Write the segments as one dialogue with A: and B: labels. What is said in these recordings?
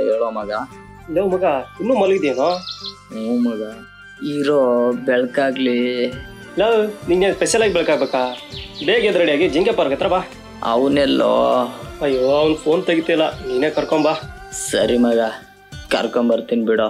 A: ಹೇಳೋ ಮಗ
B: ಲೋ ಮಗ ಇನ್ನೂ ಮಲಗಿದೇನೋ
A: ಹ್ಞೂ ಮಗ ಇರೋ ಬೆಳಕಾಗ್ಲಿ
B: ಲವ್ ನಿಂಗೆ ಸ್ಪೆಷಲ್ ಆಗಿ ಬೆಳಕಾಗ್ಬೇಕಾ ಬೇಗ ಎದ್ದು ರೆಡಿಯಾಗಿ ಜಿಂಕೆ ಪಾರ್ಕ್ ಹತ್ರ ಬಾ
A: ಅವನೆಲ್ಲೋ
B: ಅಯ್ಯೋ ಅವ್ನು ಫೋನ್ ತೆಗಿತಿಲ್ಲ ನೀನೇ ಕರ್ಕೊಂಬಾ
A: ಸರಿ ಮಗ ಕರ್ಕೊಂಬರ್ತೀನಿ ಬಿಡೋ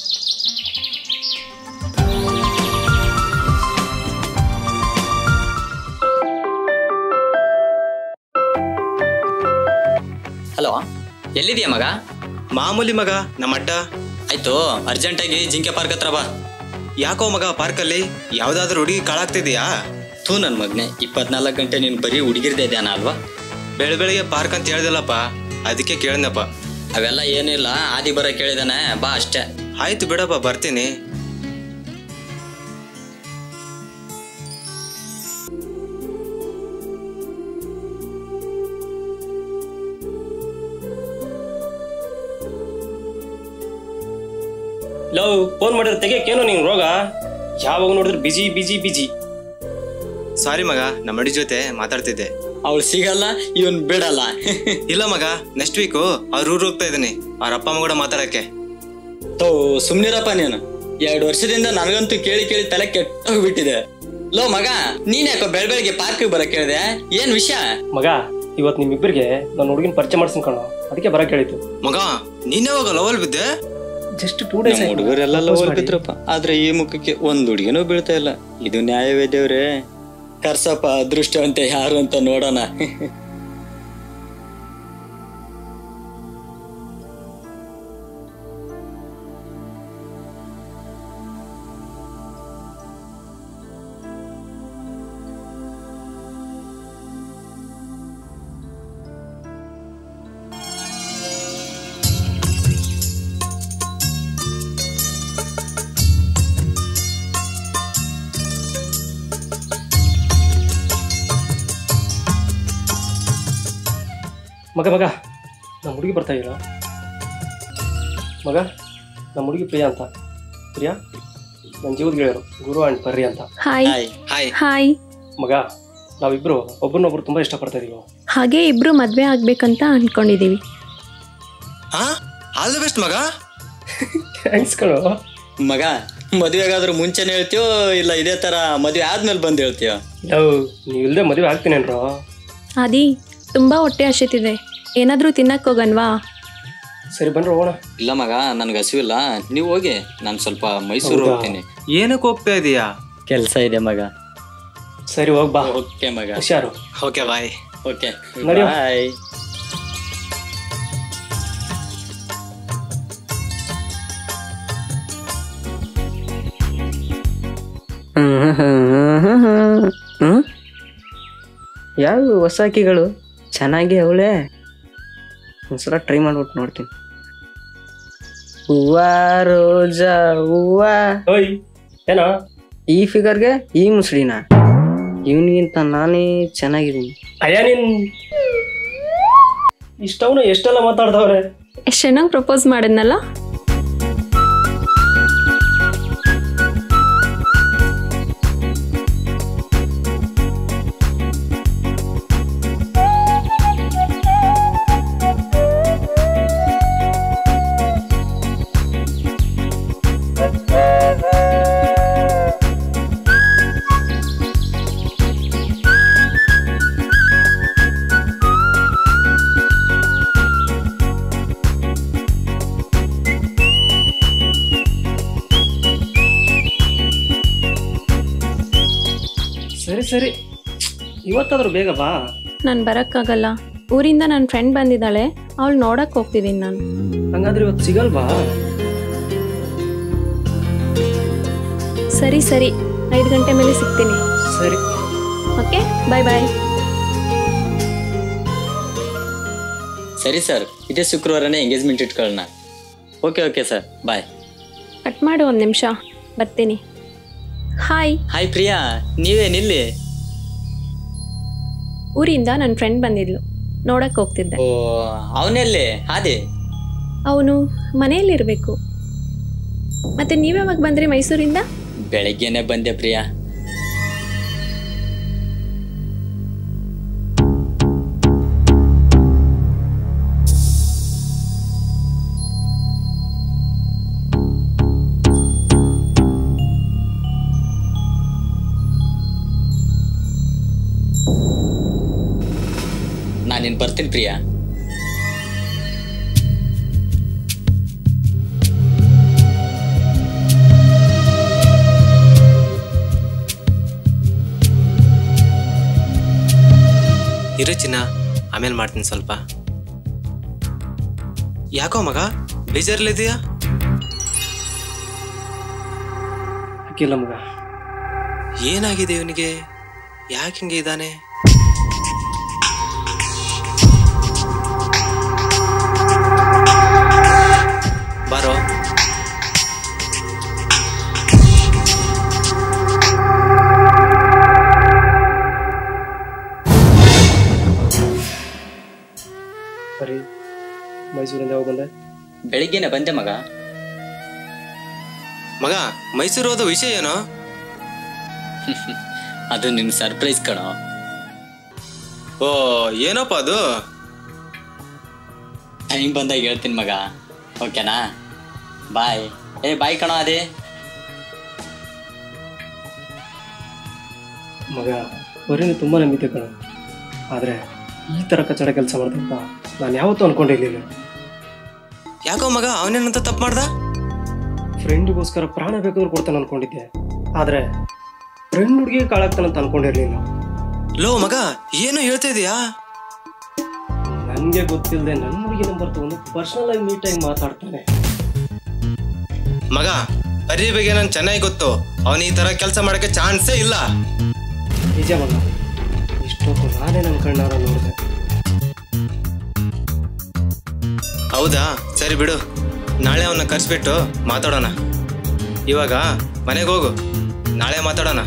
A: ಹಲೋ ಎಲ್ಲಿದೆಯಾ ಮಗ
C: ಮಾಮೂಲಿ ಮಗ ನಮ್ಮ ಅಡ್ಡ
D: ಆಯ್ತು ಅರ್ಜೆಂಟಾಗಿ ಜಿಂಕೆ ಪಾರ್ಕ್ ಹತ್ರ ಬಾ
C: ಯಾಕೋ ಮಗ ಪಾರ್ಕಲ್ಲಿ ಯಾವ್ದಾದ್ರು ಹುಡುಗಿ ಕಾಳಾಗ್ತಿದ್ಯಾ
D: ಥೂ ನನ್ನ ಮಗನೆ ಇಪ್ಪತ್ನಾಲ್ಕು ಗಂಟೆ ನೀನು ಬರೀ ಹುಡುಗಿರ್ದೇ ಧ್ಯಾನ ಅಲ್ವಾ
C: ಬೆಳ ಬೆಳಿಗ್ಗೆ ಪಾರ್ಕ್ ಅಂತ ಹೇಳ್ದಲ್ಲಪ್ಪ ಅದಕ್ಕೆ ಕೇಳ್ದಪ್ಪ
D: ಅವೆಲ್ಲ ಏನಿಲ್ಲ ಆದಿ ಬರ ಕೇಳಿದಾನೆ ಬಾ ಅಷ್ಟೇ
C: ಆಯ್ತು ಬಿಡಪ್ಪ ಬರ್ತೀನಿ
B: ಲವ್ ಫೋನ್ ಮಾಡಿದ್ರೆ ತೆಗಿಯಕ್ಕೇನೋ ನಿಂಗೆ ರೋಗ ಯಾವಾಗ ನೋಡಿದ್ರೆ ಬಿಜಿ ಬಿಜಿ ಬಿಜಿ
C: ಸಾರಿ ಮಗ ನಮ್ಮ ಅಡಿ ಜೊತೆ ಮಾತಾಡ್ತಿದ್ದೆ
D: ಅವಳು ಸಿಗಲ್ಲ ಇವನ್ ಬಿಡಲ್ಲ
C: ಇಲ್ಲ ಮಗ ನೆಕ್ಸ್ಟ್ ವೀಕು ಅವ್ರ ಊರು ಹೋಗ್ತಾ ಇದ್ದೀನಿ ಅವ್ರ ಅಪ್ಪ ಅಮ್ಮ ಕೂಡ ಮಾತಾಡಕ್ಕೆ
D: ತೋ ಸುಮ್ನಿರಪ್ಪ ನೀನು ಎರಡು ವರ್ಷದಿಂದ ನನಗಂತೂ ಕೇಳಿ ಕೇಳಿ ತಲೆ ಕೆಟ್ಟೋಗ್ಬಿಟ್ಟಿದೆ ಲೋ ಮಗ ನೀನ್ ಯಾಕೋ ಬೆಳ್ ಬೆಳಗ್ಗೆ ಪಾರ್ಕ್ ಬರಕ್ ಕೇಳಿದೆ ಏನ್ ವಿಷಯ
B: ಮಗ ಇವತ್ತು ನಿಮ್ಮಿಬ್ಬರಿಗೆ ನನ್ನ ಹುಡುಗಿನ ಪರಿಚಯ ಮಾಡ್ಸ್ಕೊಂಡ್ ಕಣೋ ಅದಕ್ಕೆ ಬರಕ್ಕೆ ಹೇಳಿತ್ತು
C: ಮಗ ನೀನೇ ಹೋಗ ಲವಲ್ ಬಿದ್ದೆ
B: ಜಸ್ಟ್ ಟೂ ಡೇಸ್
D: ನಮ್ಮ ಹುಡುಗರೆಲ್ಲ ಲವಲ್ ಬಿದ್ರಪ್ಪ ಆದ್ರೆ ಈ ಮುಖಕ್ಕೆ ಒಂದ್ ಹುಡುಗಿನೂ ಬೀಳ್ತಾ ಇಲ್ಲ ಇದು ನ್ಯಾಯವೇ ದೇವ್ರೆ ಕರ್ಸಪ್ಪ ಅದೃಷ್ಟವಂತೆ ಯಾರು ಅಂತ ನೋಡೋಣ
B: ಮಗ ಮಗ ನಮ್ಮ ಹುಡುಗಿ ಬರ್ತಾ ಇರೋ ಮಗ ನಮ್ಮ ಹುಡುಗಿ ಪ್ರಿಯಾ ಅಂತ ಪ್ರಿಯಾ ನನ್ನ ಜೀವದ ಗೆಳೆಯರು ಗುರು ಆ್ಯಂಡ್ ಪರ್ರಿ ಅಂತ
E: ಹಾಯ್
D: ಹಾಯ್
C: ಹಾಯ್
E: ಹಾಯ್
B: ಮಗ ನಾವಿಬ್ರು ಒಬ್ಬರನ್ನೊಬ್ರು ತುಂಬಾ ಇಷ್ಟಪಡ್ತಾ ಇದೀವಿ
E: ಹಾಗೆ ಇಬ್ರು ಮದ್ವೆ ಆಗ್ಬೇಕಂತ ಅನ್ಕೊಂಡಿದೀವಿ
C: ಹಾ ಆಲ್ ದ ಬೆಸ್ಟ್ ಮಗ
B: ಥ್ಯಾಂಕ್ಸ್ ಕಣೋ
D: ಮಗ ಮದುವೆಗಾದ್ರೂ ಮುಂಚೆನೆ ಹೇಳ್ತೀಯೋ ಇಲ್ಲ ಇದೇ ತರ ಮದುವೆ ಆದ್ಮೇಲೆ ಬಂದು ಹೇಳ್ತೀಯೋ
B: ಲವ್ ನೀವಿಲ್ದೆ ಮದುವೆ ಆಗ್ತೀನೇನ್ರೋ
E: ಆದಿ ತುಂಬಾ ಹೊಟ್ಟೆ ಹಸಿತಿದೆ ಏನಾದ್ರೂ ತಿನ್ನಕ್ ಹೋಗನ್ವಾ
B: ಸರಿ ಬನ್ರಿ ಹೋಗೋಣ
D: ಇಲ್ಲ ಮಗ ನನ್ಗೆ ಹಸಿವಿಲ್ಲ ನೀವು ಹೋಗಿ ನಾನು ಸ್ವಲ್ಪ ಮೈಸೂರು
B: ಹೌದಾ?
D: ಹೋಗ್ತೀನಿ
C: ಏನಕ್ಕೆ ಹೋಗ್ತಾ ಇದೀಯಾ
D: ಕೆಲಸ ಇದೆ ಮಗ
B: ಸರಿ ಹೋಗ್ ಬಾ
D: ಓಕೆ ಮಗ
B: ಹುಷಾರು
C: ಓಕೆ ಬಾಯ್
D: ಓಕೆ
B: ನಡೆಯೋ.
D: ಬಾಯ್
F: ಹ್ಮ್ ಯಾವ ಹೊಸ ಅಕ್ಕಿಗಳು ಚೆನ್ನಾಗಿ ಅವಳೆ ಒಂದ್ಸಲ ಟ್ರೈ ಮಾಡ್ಬಿಟ್ಟು ನೋಡ್ತೀನಿ ಹೂವ ರೋಜಾ ಹೂವ
B: ಓಯ್ ಏನೋ
F: ಈ ಫಿಗರ್ಗೆ ಈ ಮುಸ್ಳಿನ ಇವನಿಗಿಂತ ನಾನೇ ಚೆನ್ನಾಗಿದ್ದೀನಿ
B: ಅಯ್ಯ ನೀನ್ ಇಷ್ಟವನು ಎಷ್ಟೆಲ್ಲ ಮಾತಾಡ್ದವ್ರೆ
E: ಎಷ್ಟ್ ಚೆನ್ನಾಗಿ ಪ್ರಪೋಸ್ ಮಾಡಿದ್ನಲ್ಲ
B: ಸರಿ ಸರಿ ಇವತ್ತಾದ್ರೂ ಬೇಗ ಬಾ
E: ನಾನು ಬರಕ್ಕಾಗಲ್ಲ ಊರಿಂದ ನನ್ನ ಫ್ರೆಂಡ್ ಬಂದಿದ್ದಾಳೆ ಅವಳು ನೋಡಕ್ ಹೋಗ್ತಿದ್ದೀನಿ ನಾನು
B: ಹಂಗಾದ್ರೆ ಇವತ್ತು ಸಿಗಲ್ವಾ
E: ಸರಿ ಸರಿ ಐದು ಗಂಟೆ ಮೇಲೆ ಸಿಗ್ತೀನಿ
B: ಸರಿ
E: ಓಕೆ ಬಾಯ್ ಬಾಯ್
D: ಸರಿ ಸರ್ ಇದೇ ಶುಕ್ರವಾರನೇ ಎಂಗೇಜ್ಮೆಂಟ್ ಇಟ್ಕೊಳ್ಳೋಣ okay okay sir bye
E: cut ಮಾಡು ಒಂದು ನಿಮಿಷ ಬರ್ತೀನಿ ಹಾಯ್
D: ಹಾಯ್ ಪ್ರಿಯಾ ನೀವೇ ನಿಲ್ಲಿ
E: ಊರಿಂದ ನನ್ನ ಫ್ರೆಂಡ್ ಬಂದಿದ್ಲು ನೋಡಕ್ ಹೋಗ್ತಿದ್ದೆ
D: ಓ ಅವನೆಲ್ಲಿ ಹಾದಿ
E: ಅವನು ಮನೆಯಲ್ಲಿರ್ಬೇಕು ಮತ್ತೆ ನೀವ್ಯಾವಾಗ ಬಂದ್ರಿ ಮೈಸೂರಿಂದ
D: ಬೆಳಗ್ಗೆನೆ ಬಂದೆ ಪ್ರಿಯಾ ನಾನಿನ್ ಬರ್ತೀನಿ ಪ್ರಿಯಾ
C: ಇರು ಚಿನ್ನ ಆಮೇಲೆ ಮಾಡ್ತೀನಿ ಸ್ವಲ್ಪ ಯಾಕೋ ಮಗ ಬೇಜಾರಲ್ಲಿದೆಯಾ
B: ಹಾಕಿಲ್ಲ ಮಗ
C: ಏನಾಗಿದೆ ಇವನಿಗೆ ಯಾಕೆ ಹಿಂಗೆ ಇದ್ದಾನೆ ಬಾರೋ
B: ಸರಿ ಮೈಸೂರಿಂದ ಯಾವಾಗ ಬಂದೆ
D: ಬೆಳಿಗ್ಗೆನೆ ಬಂದೆ ಮಗ
C: ಮಗ ಮೈಸೂರು ಹೋದ ವಿಷಯ ಏನೋ
D: ಅದು ನಿನ್ ಸರ್ಪ್ರೈಸ್ ಕಣೋ
C: ಓ ಏನಪ್ಪ ಅದು
D: ಟೈಮ್ ಬಂದಾಗ ಹೇಳ್ತೀನಿ ಮಗ ಓಕೆನಾ ಬಾಯ್ ಏ ಬಾಯ್ ಕಣೋ ಅದೇ
B: ಮಗ ಬರೀನು ತುಂಬ ನಂಬಿದ್ದೆ ಕಣ ಆದರೆ ಈ ಥರ ಕಚ್ಚಡ ಕೆಲಸ ಮಾಡ್ದಂತ ನಾನು ಯಾವತ್ತೂ ಅನ್ಕೊಂಡಿರ್ಲಿಲ್ಲ
C: ಯಾಕೋ ಮಗ ಅವನೇನಂತ ತಪ್ಪು ಮಾಡ್ದ
B: ಫ್ರೆಂಡಿಗೋಸ್ಕರ ಪ್ರಾಣ ಬೇಕಾದ್ರೂ ಕೊಡ್ತಾನೆ ಅನ್ಕೊಂಡಿದ್ದೆ ಆದರೆ ಫ್ರೆಂಡ್ ಹುಡುಗಿ ಕಾಳಾಗ್ತಾನಂತ ಅನ್ಕೊಂಡಿರ್ಲಿಲ್ಲ
C: ಲೋ ಮಗ ಏನು ಹೇಳ್ತಾ ಇದೀಯಾ
B: ನನಗೆ ಗೊತ್ತಿಲ್ಲದೆ ನನ್ನ ಹುಡುಗಿ ನಂಬರ್ ತಗೊಂಡು ಪರ್ಸನಲ್ ಆಗಿ ನೀಟಾಗಿ ಮಾತಾಡ್ತಾನೆ
C: ಮಗ ಹರಿ ಬಗ್ಗೆ ನಂಗೆ ಚೆನ್ನಾಗಿ ಗೊತ್ತು ಅವನು ಈ ತರ ಕೆಲಸ ಮಾಡಕ್ಕೆ ಚಾನ್ಸೇ ಇಲ್ಲ
B: ನಿಜ ಮಗ ಇಷ್ಟೊತ್ತು ನಾನೇ ನನ್ನ ಕಣ್ಣಾರ ನೋಡಿದೆ
C: ಹೌದಾ ಸರಿ ಬಿಡು ನಾಳೆ ಅವನ್ನ ಕರ್ಸ್ಬಿಟ್ಟು ಮಾತಾಡೋಣ ಇವಾಗ ಮನೆಗೆ ಹೋಗು ನಾಳೆ ಮಾತಾಡೋಣ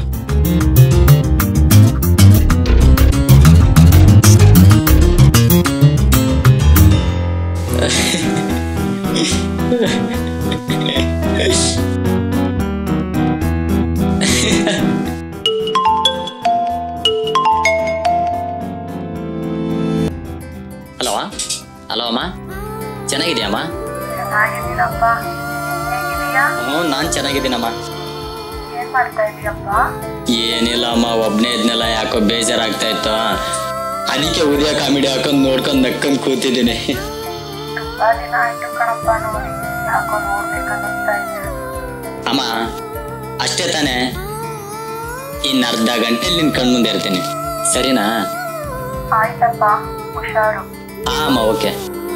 D: ಹಲೋ ಹಲೋ ಅಮ್ಮ ಚೆನ್ನಾಗಿದ್ಯಮ್ಮ
G: ಚೆನ್ನಾಗಿದ್ದೀನಪ್ಪ ಹೇಗಿದೀಯಾ
D: ಹ್ಞೂ ನಾನು ಚೆನ್ನಾಗಿದ್ದೀನಮ್ಮ
G: ಏನ್ ಮಾಡ್ತಾ ಇದೀಯಪ್ಪ
D: ಏನಿಲ್ಲ ಅಮ್ಮ ಒಬ್ನೇ ಇದ್ನೆಲ್ಲ ಯಾಕೋ ಬೇಜಾರಾಗ್ತಾ ಇತ್ತು ಅದಕ್ಕೆ ಉದಯ ಕಾಮಿಡಿ ಹಾಕೊಂಡ್ ನೋಡ್ಕೊಂಡ್ ನಕ್ಕಂಡ್ ಕೂತಿದ್ದೀನಿ
G: ತುಂಬಾ ದಿನ ಆಯ್ತು ಕಣಪ್ಪ ನೋಡಿ ಯಾಕೋ ನೋಡ್ಬೇಕನ್ನಿಸ್ತಾ ಇದೆ
D: ಅಮ್ಮ ಅಷ್ಟೇ ತಾನೇ ಇನ್ನು ಅರ್ಧ ಗಂಟೆಲಿ ನಿನ್ ಕಣ್ಮುಂದೆ ಇರ್ತೀನಿ ಸರಿನಾ
G: ಆಯ್ತಪ್ಪ ಹುಷಾರು
D: ಆ ಅಮ್ಮ ಓಕೆ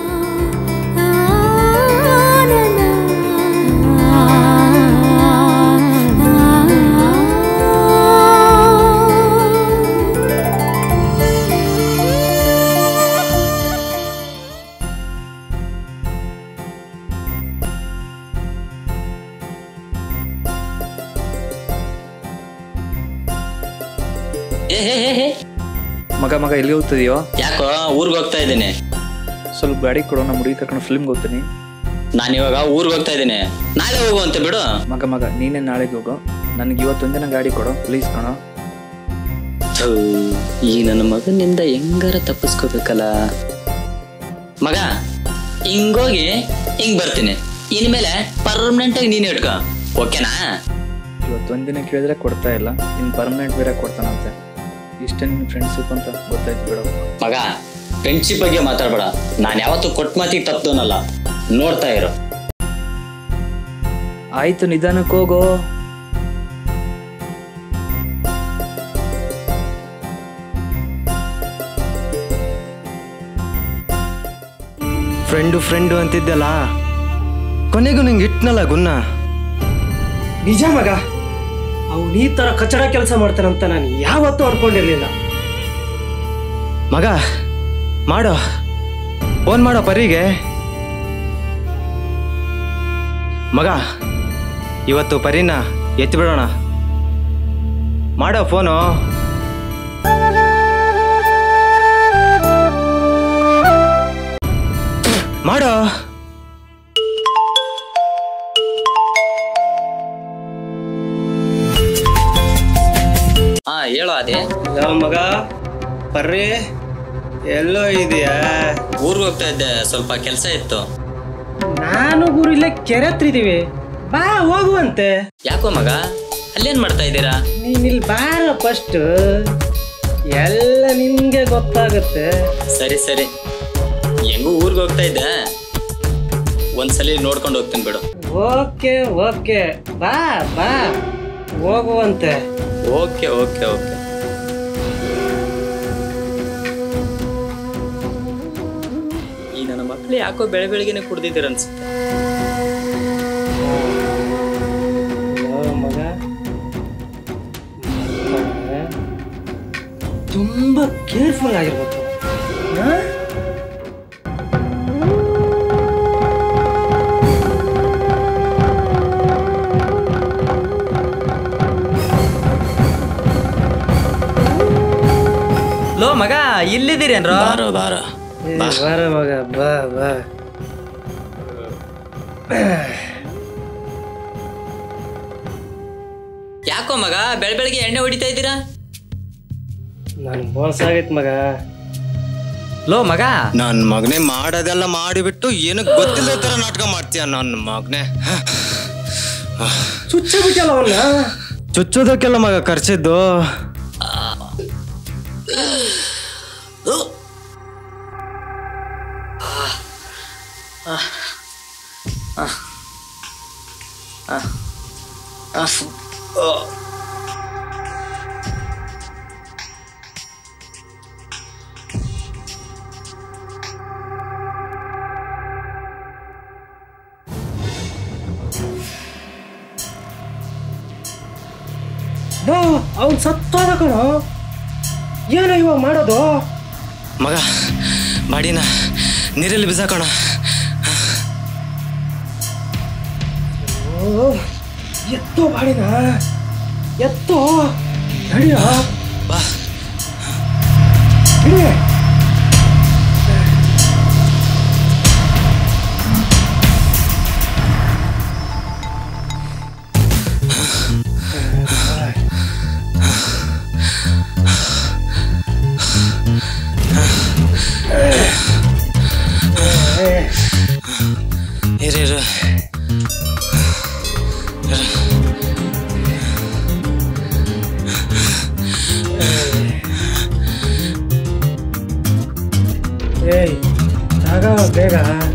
D: ಏ ಹೇ ಹೇ ಹೇ
H: ಮಗ ಮಗ ಎಲ್ಲಿ ಹೋಗ್ತಿದ್ಯೋ
D: ಯಾಕೋ ಊರ್ಗ್ ಹೋಗ್ತಾ ಇದ್ದೀನಿ
H: ಸ್ವಲ್ಪ ಗಾಡಿ ಕೊಡೋ ನಮ್ಮ ಹುಡುಗಿ ಕರ್ಕೊಂಡು ಫಿಲ್ಮ್ಗೆ ಹೋಗ್ತೀನಿ
D: ನಾನು ಇವಾಗ ಊರ್ಗ್ ಹೋಗ್ತಾ ಇದ್ದೀನಿ ನಾಳೆ ಹೋಗುವಂತೆ ಬಿಡು
H: ಮಗ ಮಗ ನೀನೇ ನಾಳೆಗೆ ಹೋಗು ನನಗೆ ಇವತ್ತೊಂದಿನ ಗಾಡಿ ಕೊಡು ಪ್ಲೀಸ್ ಕಣೋ
D: ಥೂ, ಈ ನನ್ನ ಮಗನಿಂದ ಹೆಂಗಾರ ತಪ್ಪಿಸ್ಕೋಬೇಕಲ್ಲ ಮಗ ಹಿಂಗೋಗಿ ಹಿಂಗ್ ಬರ್ತೀನಿ ಇನ್ಮೇಲೆ ಪರ್ಮನೆಂಟ್ ಆಗಿ ನೀನ್ ಇಟ್ಕೋ ಓಕೆನಾ
H: ಇವತ್ತೊಂದಿನ ಕೇಳಿದ್ರೆ ಕೊಡ್ತಾ ಇಲ್ಲ ಇನ್ನು ಪರ್ಮನೆಂಟ್ ಬೇರೆ ಕೊಡ್ತಾನಂತೆ ಇಷ್ಟೇ ನಿನ್ನ ಫ್ರೆಂಡ್ಶಿಪ್ ಅಂತ ಗೊತ್ತಾಯ್ತು ಬಿಡು
D: ಮಗ ಫ್ರೆಂಡ್ಶಿಪ್ ಬಗ್ಗೆ ಮಾತಾಡ್ಬೇಡ ನಾನು ಯಾವತ್ತೂ ಕೊಟ್ಟ ಮಾತಿಗೆ ತಪ್ಪದವನಲ್ಲ ನೋಡ್ತಾ ಇರು
H: ಆಯ್ತು ನಿಧಾನಕ್ಕೆ ಹೋಗೋ
C: ಫ್ರೆಂಡು ಫ್ರೆಂಡು ಅಂತಿದ್ದಲ್ಲ ಕೊನೆಗೂ ನಿಂಗೆ ಇಟ್ನಲ್ಲ ಗುನ್ನ
B: ನಿಜ ಮಗ ಅವನು ಈ ಥರ ಕಚ್ಚಡ ಕೆಲಸ ಮಾಡ್ತಾನಂತ ನಾನು ಯಾವತ್ತೂ ಅನ್ಕೊಂಡಿರ್ಲಿಲ್ಲ
C: ಮಗ ಮಾಡೋ ಫೋನ್ ಮಾಡೋ ಪರಿಗೆ ಮಗ ಇವತ್ತು ಪರಿನ ಎತ್ತಿ ಬಿಡೋಣ ಮಾಡೋ ಫೋನು ಮಾಡೋ
D: ಹಾ ಹೇಳು ಅದೇ
B: ಯಾವ ಮಗ ಬರ್ರಿ ಎಲ್ಲೋ ಇದೆಯಾ
D: ಊರ್ಗ್ ಹೋಗ್ತಾ ಇದ್ದೆ ಸ್ವಲ್ಪ ಕೆಲಸ ಇತ್ತು
B: ನಾನು ಗುರು ಇಲ್ಲೇ ಕೆರೆ ಹತ್ರ ಇದೀವಿ ಬಾ ಹೋಗುವಂತೆ
D: ಯಾಕೋ ಮಗ ಅಲ್ಲೇನ್ ಮಾಡ್ತಾ ಇದ್ದೀರಾ
B: ನೀನ್ ಇಲ್ಲಿ ಬಾರ ಫಸ್ಟ್ ಎಲ್ಲ ಮುಂದೆ ನಿನ್ಗೆ ಗೊತ್ತಾಗತ್ತೆ
D: ಸರಿ ಸರಿ ಹೆಂಗೂ ಊರಿಗೆ ಹೋಗ್ತಾ ಇದ್ದೆ ಒಂದ್ಸಲಿ ನೋಡ್ಕೊಂಡು ಹೋಗ್ತೀನಿ ಬಿಡು
B: ಓಕೆ ಓಕೆ ಬಾ ಬಾ ಹೋಗುವಂತೆ
D: ಓಕೆ ಓಕೆ ಓಕೆ ಈ ನನ್ನ ಮಕ್ಳು ಯಾಕೋ ಬೆಳೆ ಬೆಳಗ್ಗೆನೆ ಕುಡ್ದಿದ್ದೀರ ಅನ್ಸುತ್ತೆ
B: ಓ ಮಗ ಮಗ, ತುಂಬಾ ಕೇರ್ಫುಲ್ ಆಗಿರ್ಬೇಕು ಹಾ?
A: ಲೋ ಮಗ ಇಲ್ಲಿದ್ದೀರೇನ್ರೋ
C: ಬಾರೋ ಬಾರೋ
B: ಏ, ಬಾರ ಮಗ ಬಾ ಬಾ
A: ಯಾಕೋ ಮಗ ಬೆಳ ಬೆಳಗ್ಗೆ ಎಣ್ಣೆ ಹೊಡಿತಾ ಇದ್ದೀರಾ
B: ನನ್ ಮೋಸ ಆಗೈತ್ ಮಗ
A: ಲೋ ಮಗ
C: ನನ್ನ ಮಗನೇ ಮಾಡೋದೆಲ್ಲ ಮಾಡಿಬಿಟ್ಟು ಏನು ಗೊತ್ತಿಲ್ಲ ತರ ನಾಟಕ ಮಾಡ್ತೀಯ ನನ್ನ ಮಗನೇ
B: ಚುಚ್ಚ ಬಿಟ್ಟಲ್ಲ ಅವನ್ನ
C: ಚುಚ್ಚೋದಕ್ಕೆಲ್ಲ ಮಗ ಖರ್ಚಿದ್ದು
B: ಬಾ ಅವ್ನ್ ಸತ್ತೋದ ಕಣೋ ಏನೋ ಇವಾಗ ಮಾಡೋದು
C: ಮಗ ಬಾಡಿನ ನೀರಲ್ಲಿ ಬಿಸಾಕೋಣ
B: ಓ, ಎತ್ತೋ ಬಾಡಿನ ಎತ್ತೋ ನಡಿಯ
C: ಬಾ
B: ಹಿಡಿ
C: ಇರು ಇರು
B: ಏಯ್ ಜಾಗ ಬೇಗ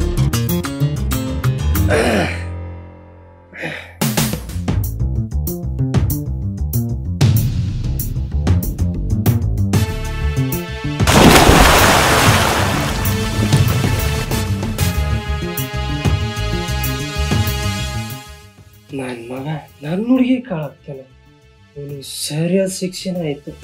B: ನನ್ನ ಮಗ ನನ್ನ ಹುಡುಗಿ ಕಾಳಾಗ್ತಾನೆ ಅವನು ಸರಿಯಾದ ಶಿಕ್ಷಣ ಆಯ್ತು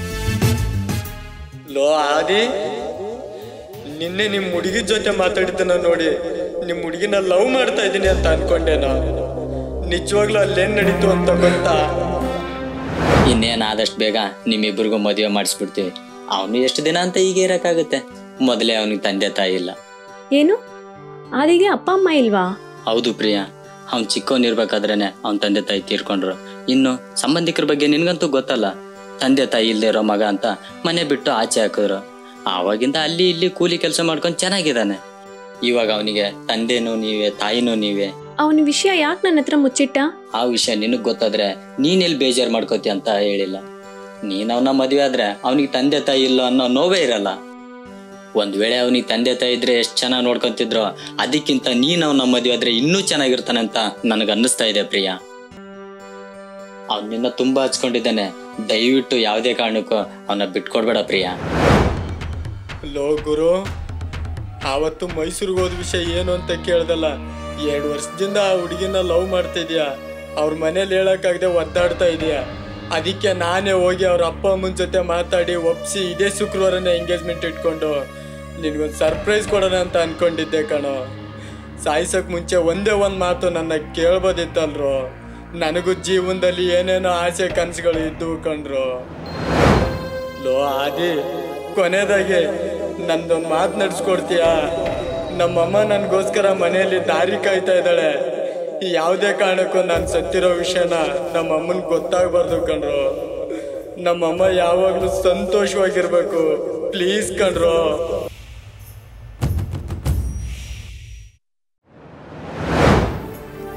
D: ಲೋ ಆದಿ ನಿನ್ನೆ ನಿಮ್ಮ ಹುಡುಗಿ ಜೊತೆ ಮಾತಾಡಿದ್ದನ್ನ ನೋಡಿ ನಿಮ್ಮ ಹುಡುಗಿನ ಲವ್ ಮಾಡ್ತಾ ಇದ್ದೀನಿ ಅಂತ ಅನ್ಕೊಂಡೆ ನಾನು ನಿಜವಾಗ್ಲೂ ಅಲ್ಲೇನ್ ನಡೀತು ಅಂತ ಗೊತ್ತಾ
A: ಇನ್ನೇನು ಆದಷ್ಟು ಬೇಗ ನಿಮ್ಮಿಬ್ಬರಿಗೂ ಮದುವೆ ಮಾಡಿಸ್ಬಿಡ್ತೀವಿ ಅವನು ಎಷ್ಟು ದಿನ ಅಂತ ಹೀಗೆ ಇರೋಕ್ಕಾಗುತ್ತೆ ಮೊದಲೇ ಅವನಿಗೆ ತಂದೆ ತಾಯಿ ಇಲ್ಲ
E: ಏನು ಆದಿಗೆ ಅಪ್ಪ ಅಮ್ಮ ಇಲ್ವಾ
A: ಹೌದು ಪ್ರಿಯ ಅವ್ನು ಚಿಕ್ಕವನಿರ್ಬೇಕಾದ್ರೇನೆ ಅವನ ತಂದೆ ತಾಯಿ ತೀರ್ಕೊಂಡ್ರು ಇನ್ನು ಸಂಬಂಧಿಕರ ಬಗ್ಗೆ ನಿನ್ಗಂತೂ ಗೊತ್ತಲ್ಲ ತಂದೆ ತಾಯಿ ಇಲ್ಲದೆ ಇರೋ ಮಗ ಅಂತ ಮನೆ ಬಿಟ್ಟು ಆಚೆ ಹಾಕಿದ್ರು ಆವಾಗಿಂದ ಅಲ್ಲಿ ಇಲ್ಲಿ ಕೂಲಿ ಕೆಲಸ ಮಾಡ್ಕೊಂಡು ಚೆನ್ನಾಗಿದ್ದಾನೆ ಇವಾಗ ಅವನಿಗೆ ತಂದೆನೂ ನೀವೇ ತಾಯಿನೂ ನೀವೇ
E: ಅವನ ವಿಷಯ ಯಾಕೆ ನನ್ನ ಹತ್ರ ಮುಚ್ಚಿಟ್ಟ
A: ಆ ವಿಷಯ ನಿನಗ್ ಗೊತ್ತಾದ್ರೆ ನೀನೆಲ್ಲಿ ಬೇಜಾರ್ ಮಾಡ್ಕೋತಿ ಅಂತ ಹೇಳಿಲ್ಲ ನೀನ್ ಅವನ ಮದ್ವೆ ಆದ್ರೆ ಅವನಿಗೆ ತಂದೆ ತಾಯಿ ಇಲ್ಲ ಅನ್ನೋ ನೋವೇ ಇರಲ್ಲ ಒಂದ್ ವೇಳೆ ಅವನಿಗೆ ತಂದೆ ತಾಯಿ ಇದ್ರೆ ಎಷ್ಟ್ ಚೆನ್ನಾಗಿ ನೋಡ್ಕೊಂತಿದ್ರೋ ಅದಕ್ಕಿಂತ ನೀನ್ ಅವನ ಮದ್ವೆ ಆದ್ರೆ ಇನ್ನೂ ಚೆನ್ನಾಗಿರ್ತಾನೆ ಅಂತ ನನಗ್ ಅನ್ನಿಸ್ತಾ ಇದೆ ಪ್ರಿಯ ಅವ್ನ್ ನಿನ್ನ ತುಂಬಾ ಹಚ್ಕೊಂಡಿದ್ದಾನೆ ದಯವಿಟ್ಟು ಯಾವುದೇ ಕಾರಣಕ್ಕೂ ಅವನ ಬಿಟ್ಕೊಡ್ಬೇಡ ಪ್ರಿಯ
D: ಲೋ ಗುರು ಆವತ್ತು ಮೈಸೂರಿಗೆ ಹೋದ ವಿಷಯ ಏನು ಅಂತ ಕೇಳ್ದಲ್ಲ ಎರಡು ವರ್ಷದಿಂದ ಆ ಹುಡುಗಿನ ಲವ್ ಮಾಡ್ತಾ ಇದೀಯಾ ಅವ್ರ ಮನೇಲಿ ಹೇಳಕ್ಕಾಗದೆ ಒದ್ದಾಡ್ತಾ ಇದೀಯಾ ಅದಕ್ಕೆ ನಾನೇ ಹೋಗಿ ಅವ್ರ ಅಪ್ಪ ಅಮ್ಮನ ಜೊತೆ ಮಾತಾಡಿ ಒಪ್ಸಿ ಇದೇ ಶುಕ್ರವಾರನೇ ಎಂಗೇಜ್ಮೆಂಟ್ ಇಟ್ಕೊಂಡು ನಿನ್ಗೊಂದು ಸರ್ಪ್ರೈಸ್ ಕೊಡೋಣ ಅಂತ ಅನ್ಕೊಂಡಿದ್ದೆ ಕಣೋ ಸಾಯಿಸೋಕ್ ಮುಂಚೆ ಒಂದೇ ಒಂದು ಮಾತು ನನ್ನ ಕೇಳ್ಬೋದಿತ್ತಲ್ರೋ ನನಗೂ ಜೀವನದಲ್ಲಿ ಏನೇನೋ ಆಸೆ ಕನಸುಗಳು ಇದ್ದವು ಕಣ್ರು ಲೋ ಆದಿ ಕೊನೆದಾಗೆ ನಂದೊಂದು ಮಾತು ನಡ್ಸ್ಕೊಡ್ತೀಯಾ ನಮ್ಮಮ್ಮ ನನಗೋಸ್ಕರ ಮನೆಯಲ್ಲಿ ದಾರಿ ಕಾಯ್ತಾ ಇದ್ದಾಳೆ ಯಾವುದೇ ಕಾರಣಕ್ಕೂ ನಾನು ಸತ್ತಿರೋ ವಿಷಯನ ನಮ್ಮ ಅಮ್ಮನಿಗೆ ಗೊತ್ತಾಗಬಾರ್ದು ಕಣ್ರು ನಮ್ಮಮ್ಮ ಯಾವಾಗಲೂ ಸಂತೋಷವಾಗಿರ್ಬೇಕು ಪ್ಲೀಸ್ ಕಣ್ರು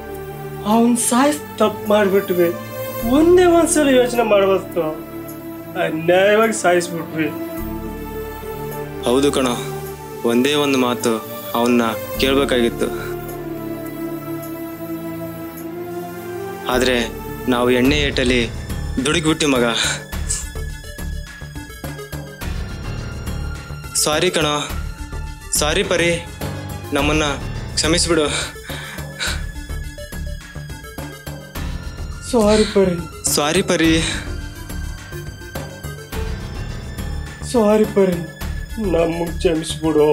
B: ಅವನ್ ಸಾಯ್ಸ್ ತಪ್ಪು ಮಾಡ್ಬಿಟ್ವಿ ಒಂದೇ ಒಂದ್ಸಲ ಯೋಚನೆ ಮಾಡ್ಬೇಕು ಅನ್ಯಾಯವಾಗಿ ಸಾಯಿಸ್ಬಿಟ್ವಿ
C: ಹೌದು ಕಣೋ ಒಂದೇ ಒಂದು ಮಾತು ಅವನ್ನ ಕೇಳಬೇಕಾಗಿತ್ತು ಆದರೆ ನಾವು ಎಣ್ಣೆ ಏಟಲ್ಲಿ ದುಡುಕ್ಬಿಟ್ಟಿ ಮಗ ಸಾರಿ ಕಣೋ ಸಾರಿ ಪರಿ ನಮ್ಮನ್ನ ಕ್ಷಮಿಸ್ಬಿಡು
B: ಸಾರಿ ಪರಿ
C: ಸಾರಿ ಪರಿ
B: ಸಾರಿ ಪರಿ ನಮಗೆ ಕ್ಷಮಿಸ್ಬಿಡು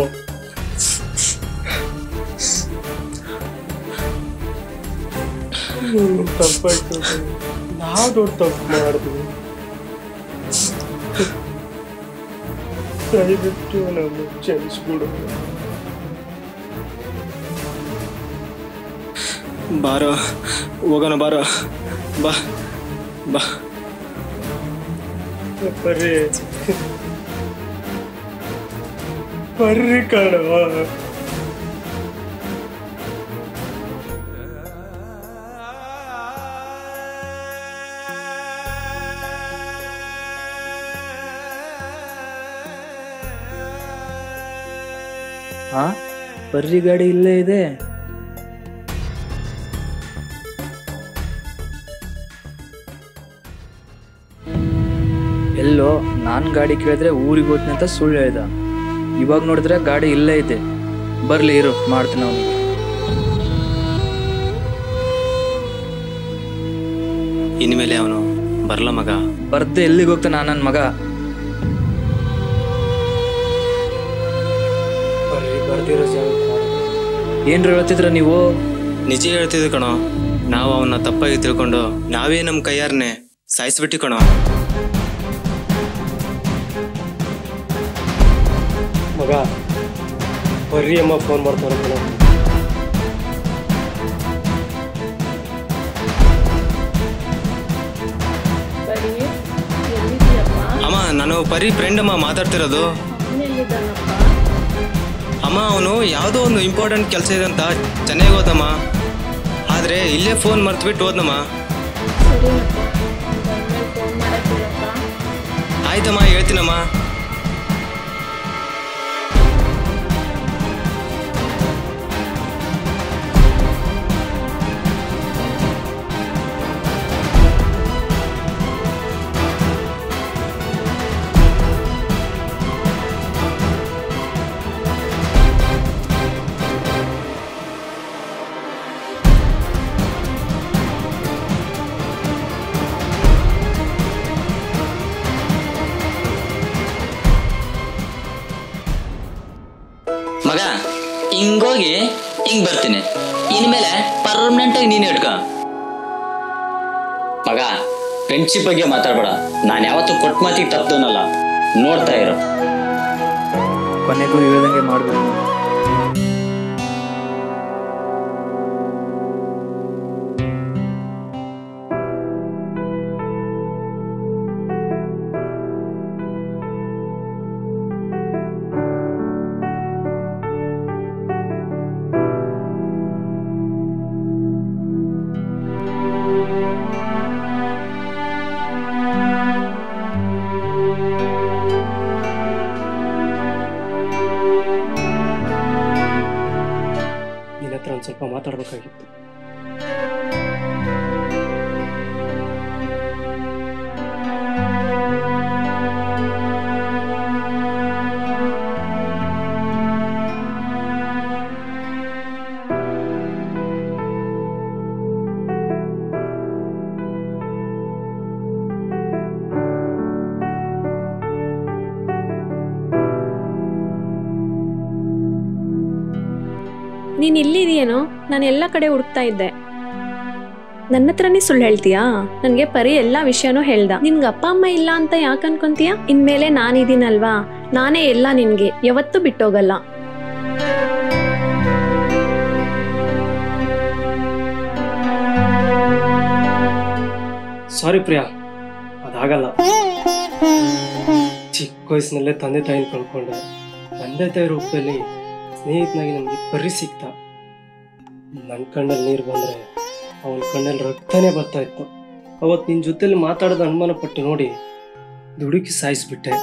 B: ಏನು ತಪ್ಪಾಯ್ತು ನಾವು ದೊಡ್ಡ ತಪ್ಪು ಮಾಡಿದ್ವಿ ದಯವಿಟ್ಟು ನಮಗೆ ಕ್ಷಮಿಸ್ಬಿಡು
C: ಬಾರೋ ಹೋಗೋಣ ಬಾರೋ ಬಾ ಬಾ
B: ಬರ್ರಿ ಬರ್ರಿ ಕಣ
H: ಹಾ ಬರ್ರಿ ಗಾಡಿ ಇಲ್ಲೇ ಇದೆ ಎಲ್ಲೋ ನಾನು ಗಾಡಿ ಕೇಳಿದ್ರೆ ಊರಿಗೆ ಹೋಗ್ತೀನಿ ಅಂತ ಸುಳ್ಳು ಹೇಳ್ದ ಇವಾಗ ನೋಡಿದ್ರೆ ಗಾಡಿ ಇಲ್ಲೇ ಇದೆ ಬರ್ಲಿ ಇರು ಮಾಡ್ತೀನಿ ಅವನಿಗೆ
C: ಇನ್ಮೇಲೆ ಅವನು ಬರಲ್ಲ ಮಗ
H: ಬರ್ದೆ ಎಲ್ಲಿಗೆ ಹೋಗ್ತಾನ ನನ್ನ ಮಗ
B: ಬರ್ರಿ ಬರ್ದಿರೋ ಜಾಗ
H: ಏನ್ರ ಹೇಳ್ತಿದ್ರ ನೀವು
C: ನಿಜ ಹೇಳ್ತಿದ್ದೆ ಕಣೋ ನಾವು ಅವನ್ನ ತಪ್ಪಾಗಿ ತಿಳ್ಕೊಂಡು ನಾವೇ ನಮ್ಮ ಕೈಯಾರನೆ ಸಾಯಿಸ್ಬಿಟ್ಟಿ ಕಣೋ
B: ಮಗ ಬರ್ರಿ ಅಮ್ಮ ಫೋನ್ ಮಾಡ್ತಾರೆ ಕಣ
E: ಸರಿ ಎಲ್ಲಿದ್ದೀಯಪ್ಪ
C: ಅಮ್ಮ ನಾನು ಪರಿ ಫ್ರೆಂಡ್ ಅಮ್ಮ ಮಾತಾಡ್ತಿರೋದು
E: ಅವನೆಲ್ಲಿದ್ದಾನಪ್ಪ
C: ಅಮ್ಮ ಅವನು ಯಾವುದೋ ಒಂದು ಇಂಪಾರ್ಟೆಂಟ್ ಕೆಲಸ ಇದೆ ಅಂತ ಚೆನ್ನಾಗಿ ಹೋದಮ್ಮ ಆದರೆ ಇಲ್ಲೇ ಫೋನ್ ಮರ್ತ್ಬಿಟ್ಟು ಹೋದ್ನಮ್ಮ
E: ಸರಿನಪ್ಪ ಬಂದ್ಮೇಲೆ ಫೋನ್ ಮಾಡಕ್ಕಿಲ್ಲಪ್ಪ
C: ಆಯ್ತಮ್ಮ ಹೇಳ್ತೀನಮ್ಮ
A: ಮಗ ಹಿಂಗೋಗಿ ಹಿಂಗ್ ಬರ್ತೀನಿ ಇನ್ಮೇಲೆ ಪರ್ಮನೆಂಟ್ ಆಗಿ ನೀನ್ ಇಟ್ಕ ಮಗ ಫ್ರೆಂಡ್ಶಿಪ್ ಬಗ್ಗೆ ಮಾತಾಡ್ಬೇಡ ನಾನು ಯಾವತ್ತೂ ಕೊಟ್ಟ ಮಾತಿಗೆ ತಪ್ಪದನಲ್ಲ ನೋಡ್ತಾ ಇರು
H: ಕೊನೆಗೂ ಹೇಳ್ದಂಗೆ ಮಾಡ್ಬೇಕು
B: ನಿನ್ನ ಹತ್ರ ಒಂದು ಸ್ವಲ್ಪ ಮಾತಾಡ್ಬೇಕಾಗಿತ್ತು
E: ನೀನ್ ಇಲ್ಲಿದೆಯೇನೋ ನಾನು ಎಲ್ಲ ಕಡೆ ಹುಡುಕ್ತಾ ಇದ್ದೆ ನನ್ನ ಹತ್ರನೇ ಸುಳ್ಳು ಹೇಳ್ತೀಯಾ ನನ್ಗೆ ಪರಿ ಎಲ್ಲಾ ವಿಷಯನೂ ಹೇಳ್ದ ನಿನ್ಗೆ ಅಪ್ಪ ಅಮ್ಮ ಇಲ್ಲ ಅಂತ ಯಾಕೆ ಅನ್ಕೊಂತೀಯ ಇನ್ಮೇಲೆ ನಾನಿದ್ದೀನಲ್ವಾ ನಾನೇ ಎಲ್ಲ ನಿನ್ಗೆ ಯಾವತ್ತೂ ಬಿಟ್ಟೋಗಲ್ಲ
B: ಸಾರಿ ಪ್ರಿಯಾ ಅದಾಗಲ್ಲ ಚಿಕ್ಕ ವಯಸ್ಸಿನಲ್ಲೇ ತಂದೆ ತಾಯಿನ ಕಳ್ಕೊಂಡೆ ತಂದೆ ತಾಯಿ ರೂಪದಲ್ಲಿ ಸ್ನೇಹಿತನಾಗಿ ನನಗೆ ಪರಿ ಸಿಕ್ತ ನನ್ನ ಕಣ್ಣಲ್ಲಿ ನೀರು ಬಂದರೆ ಅವನ ಕಣ್ಣಲ್ಲಿ ರಕ್ತನೇ ಬರ್ತಾ ಇತ್ತು ಅವತ್ತು ನಿನ್ನ ಜೊತೆಲಿ ಮಾತಾಡೋದು ಅನುಮಾನ ಪಟ್ಟು ನೋಡಿ ದುಡುಕಿ ಸಾಯಿಸ್ಬಿಟ್ಟೆ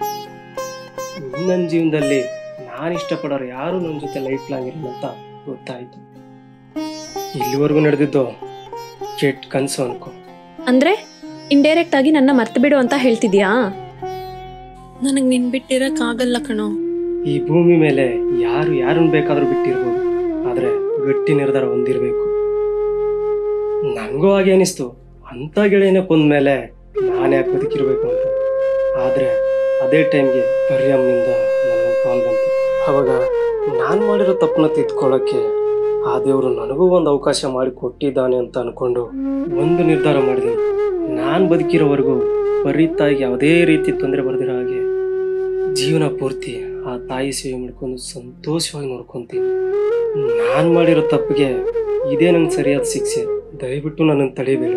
B: ನನ್ನ ಜೀವನದಲ್ಲಿ ನಾನು ಇಷ್ಟಪಡೋರು ಯಾರು ನನ್ನ ಜೊತೆ ಲೈಫ್ ಲಾಂಗ್ ಇರಲ್ಲ ಅಂತ ಗೊತ್ತಾಯ್ತು ಇಲ್ಲಿವರೆಗೂ ನಡೆದಿದ್ದು ಕೆಟ್ಟ ಕನಸು ಅನ್ಕೋ
E: ಅಂದ್ರೆ ಇಂಡೈರೆಕ್ಟ್ ಆಗಿ ನನ್ನ ಮರ್ತು ಬಿಡು ಅಂತ ಹೇಳ್ತಿದ್ಯಾ ನನಗೆ ನಿನ್ ಬಿಟ್ಟಿರಕ್ಕಾಗಲ್ಲ ಕಣೋ
B: ಈ ಭೂಮಿ ಮೇಲೆ ಯಾರು ಯಾರನ್ನ ಬೇಕಾದ್ರೂ ಬಿಟ್ಟಿರ್ಬೋದು ಆದ್ರೆ ಗಟ್ಟಿ ನಿರ್ಧಾರ ಹೊಂದಿರಬೇಕು ನನಗೂ ಹಾಗೆ ಅನಿಸ್ತು ಅಂತ ಗೆಳೆಯನೇ ಮೇಲೆ ನಾನು ಯಾಕೆ ಬದುಕಿರ್ಬೇಕು ಅಂತ ಆದ್ರೆ ಅದೇ ಟೈಮ್ಗೆ ಪರ್ಯಾಮ್ನಿಂದ ನನಗೊಂದು ಕಾಲ್ ಬಂತು ಅವಾಗ ನಾನು ಮಾಡಿರೋ ತಪ್ಪನ್ನ ತಿದ್ಕೊಳ್ಳೋಕ್ಕೆ ಆ ದೇವರು ನನಗೂ ಒಂದು ಅವಕಾಶ ಮಾಡಿ ಕೊಟ್ಟಿದ್ದಾನೆ ಅಂತ ಅನ್ಕೊಂಡು ಒಂದು ನಿರ್ಧಾರ ಮಾಡಿದೆ ನಾನು ಬದುಕಿರೋವರೆಗೂ ಬರೀ ತಾಯಿಗೆ ಯಾವುದೇ ರೀತಿ ತೊಂದರೆ ಬರ್ದಿರೋ ಹಾಗೆ ಜೀವನ ಪೂರ್ತಿ ಆ ತಾಯಿ ಸೇವೆ ಮಾಡ್ಕೊಂಡು ಸಂತೋಷವಾಗಿ ನೋಡ್ಕೊಂತೀನಿ ನಾನು ಮಾಡಿರೋ ತಪ್ಪಿಗೆ ಇದೇ ನಂಗೆ ಸರಿಯಾದ ಶಿಕ್ಷೆ ದಯವಿಟ್ಟು ನನ್ನನ್ನು ತಡಿಬೇಡ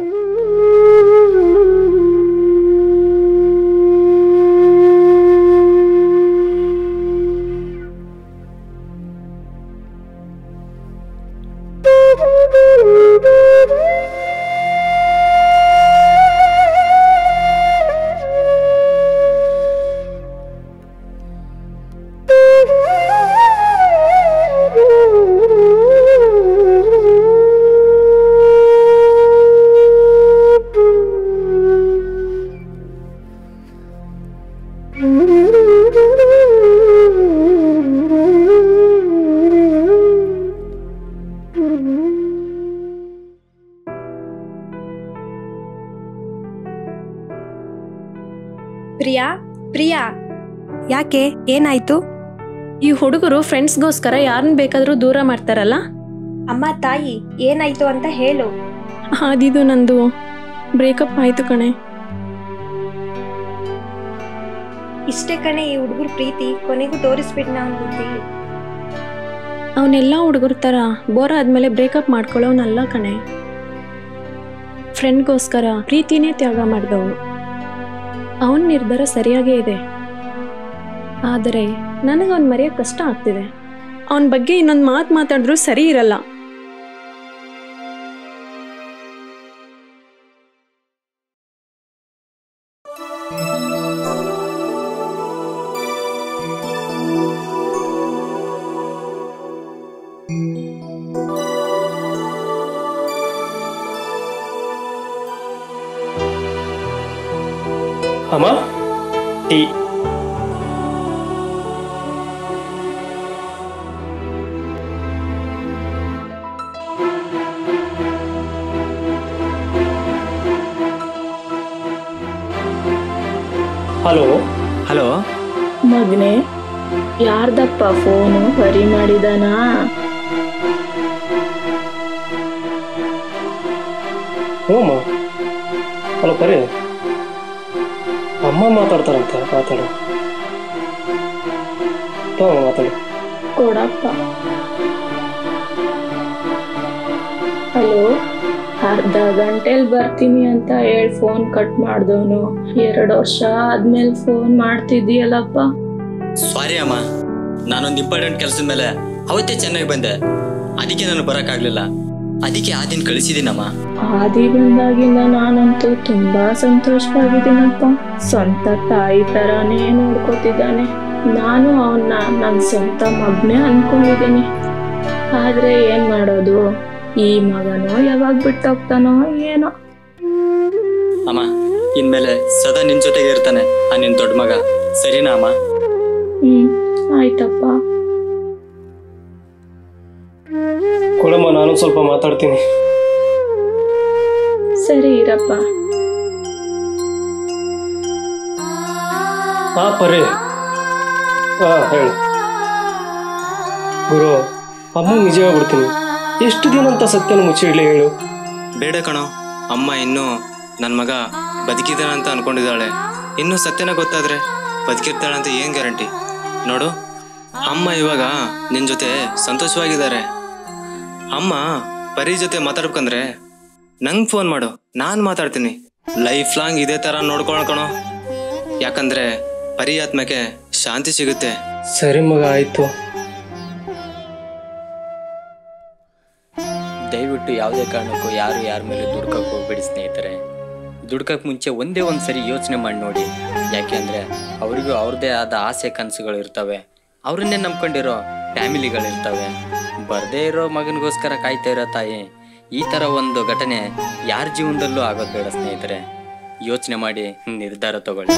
I: ಪ್ರಿಯಾ ಪ್ರಿಯಾ ಯಾಕೆ ಏನಾಯ್ತು
E: ಈ ಹುಡುಗರು ಫ್ರೆಂಡ್ಸ್ಗೋಸ್ಕರ ಯಾರನ್ನ ಬೇಕಾದ್ರೂ ದೂರ ಮಾಡ್ತಾರಲ್ಲ
I: ಅಮ್ಮ ತಾಯಿ ಏನಾಯ್ತು ಅಂತ ಹೇಳು
E: ಅದಿದು ನಂದು ಬ್ರೇಕಪ್ ಆಯ್ತು ಕಣೆ
I: ಇಷ್ಟೇ ಕಣೆ ಈ ಹುಡುಗರ ಪ್ರೀತಿ ಕೊನೆಗೂ ತೋರಿಸ್ಬಿಡ್ನ ಅವ್ನ್ ಬುದ್ಧಿ
E: ಅವನೆಲ್ಲ ಹುಡುಗರ ಥರ ಬೋರ್ ಆದ್ಮೇಲೆ ಬ್ರೇಕಪ್ ಮಾಡ್ಕೊಳ್ಳೋನಲ್ಲ ಕಣೆ ಫ್ರೆಂಡ್ಗೋಸ್ಕರ ಪ್ರೀತಿನೇ ತ್ಯಾಗ ಮಾಡಿದವನು ಅವನ ನಿರ್ಧಾರ ಸರಿಯಾಗೇ ಇದೆ ಆದರೆ ನನಗೆ ಅವನ್ ಮರೆಯೋಕೆ ಕಷ್ಟ ಆಗ್ತಿದೆ ಅವನ ಬಗ್ಗೆ ಇನ್ನೊಂದು ಮಾತು ಮಾತಾಡಿದ್ರೂ ಸರಿ ಇರಲ್ಲ
B: ಅಮ್ಮ ಟೀ ಹಲೋ
C: ಹಲೋ
J: ಮಗನೆ ಯಾರ್ದಪ್ಪ ಫೋನು ಬರಿ ಮಾಡಿದಾನಾ
B: ಹ್ಞೂ ಅಮ್ಮ ಹಲೋ ಕರೆ ಅಮ್ಮ ಮಾತಾಡ್ತಾರಂತೆ ಮಾತಾಡು ತಗೋ ಮಾತಾಡು
J: ಕೊಡಪ್ಪ ಹಲೋ ಅರ್ಧ ಗಂಟೆಲ್ ಬರ್ತೀನಿ ಅಂತ ಹೇಳಿ ಫೋನ್ ಕಟ್ ಮಾಡ್ದವನು ಎರಡು ವರ್ಷ ಆದ್ಮೇಲೆ ಫೋನ್ ಮಾಡ್ತಿದ್ದೀಯಲ್ಲಪ್ಪ
A: ಸಾರಿ ಅಮ್ಮ ನಾನೊಂದು ಇಂಪಾರ್ಟೆಂಟ್ ಕೆಲಸದ ಮೇಲೆ ಅವತ್ತೇ ಚೆನ್ನಾಗಿ ಬಂದೆ ಅದಕ್ಕೆ ನಾನು ಬರೋಕ್ಕಾಗ್ಲಿಲ್ಲ ಅದಕ್ಕೆ ಆ ದಿನ ಕಳಿಸಿದ್ದೀನಮ್ಮ
J: ಆದಿ ಬಂದಾಗಿಂದ ನಾನಂತೂ ತುಂಬಾ ಸಂತೋಷವಾಗಿದ್ದೀನಪ್ಪ ಸ್ವಂತ ತಾಯಿ ತರಾನೇ ನೋಡ್ಕೋತಿದ್ದಾನೆ ನಾನು ಅವನ್ನ ನನ್ನ ಸ್ವಂತ ಮಗ್ನೆ ಅನ್ಕೊಂಡಿದ್ದೀನಿ ಆದ್ರೆ ಏನ್ ಮಾಡೋದು ಈ ಮಗನೋ ಯಾವಾಗ ಬಿಟ್ಟೋಗ್ತಾನೋ ಏನೋ
A: ಅಮ್ಮ ಇನ್ಮೇಲೆ ಸದಾ ನಿನ್ ಜೊತೆಗೆ ಇರ್ತಾನೆ ಆ ನಿನ್ ದೊಡ್ಡ ಮಗ ಸರಿನಾ ಅಮ್ಮ
J: ಹ್ಮ್ ಆಯ್ತಪ್ಪ
B: ಕೊಡಮ್ಮ ನಾನು ಸ್ವಲ್ಪ ಮಾತಾಡ್ತೀನಿ
J: ಸರಿ ಇರಪ್ಪ
B: ಹಾ ಪರಿ ಹಾ ಹೇಳು ಗುರು ಅಮ್ಮ ನಿಜ ಹೇಳ್ಬಿಡ್ತೀನಿ ಎಷ್ಟು ದಿನ ಅಂತ ಸತ್ಯನ ಮುಚ್ಚಿಡ್ಲಿ ಹೇಳು
C: ಬೇಡ ಕಣೋ ಅಮ್ಮ ಇನ್ನೂ ನನ್ನ ಮಗ ಬದುಕಿದ್ದಾನೆ ಅಂತ ಅನ್ಕೊಂಡಿದ್ದಾಳೆ ಇನ್ನೂ ಸತ್ಯನ ಗೊತ್ತಾದ್ರೆ ಬದುಕಿರ್ತಾಳೆ ಅಂತ ಏನ್ ಗ್ಯಾರಂಟಿ ನೋಡು ಅಮ್ಮ ಇವಾಗ ನಿನ್ ಜೊತೆ ಸಂತೋಷವಾಗಿದ್ದಾರೆ ಅಮ್ಮ ಪರಿ ಜೊತೆ ಮಾತಾಡ್ಬೇಕಂದ್ರೆ ನಂಗೆ ಫೋನ್ ಮಾಡು ನಾನು ಮಾತಾಡ್ತೀನಿ ಲೈಫ್ ಲಾಂಗ್ ಇದೇ ಥರ ನೋಡ್ಕೊಳ್ಳೋ ಕಣೋ ಯಾಕಂದ್ರೆ ಪರಿ ಆತ್ಮಕ್ಕೆ ಶಾಂತಿ ಸಿಗುತ್ತೆ
B: ಸರಿ ಮಗ ಆಯ್ತು
A: ದಯವಿಟ್ಟು ಯಾವುದೇ ಕಾರಣಕ್ಕೂ ಯಾರು ಯಾರ ಮೇಲೆ ದುಡ್ಕಕ್ಕೆ ಹೋಗ್ಬೇಡಿ ಸ್ನೇಹಿತರೆ ದುಡ್ಕಕ್ಕೆ ಮುಂಚೆ ಒಂದೇ ಒಂದು ಸರಿ ಯೋಚನೆ ಮಾಡಿ ನೋಡಿ ಯಾಕೆಂದರೆ ಅವರಿಗೂ ಅವ್ರದ್ದೇ ಆದ ಆಸೆ ಕನಸುಗಳು ಇರ್ತವೆ ಅವ್ರನ್ನೇ ನಂಬ್ಕೊಂಡಿರೋ ಫ್ಯಾಮಿಲಿಗಳಿರ್ತವೆ ಬರದೇ ಇರೋ ಮಗನಿಗೋಸ್ಕರ ಕಾಯ್ತಾ ಇರೋ ತಾಯಿ ಈ ಥರ ಒಂದು ಘಟನೆ ಯಾರ ಜೀವನದಲ್ಲೂ ಆಗೋದು ಬೇಡ ಸ್ನೇಹಿತರೆ ಯೋಚನೆ ಮಾಡಿ ನಿರ್ಧಾರ ತಗೊಳ್ಳಿ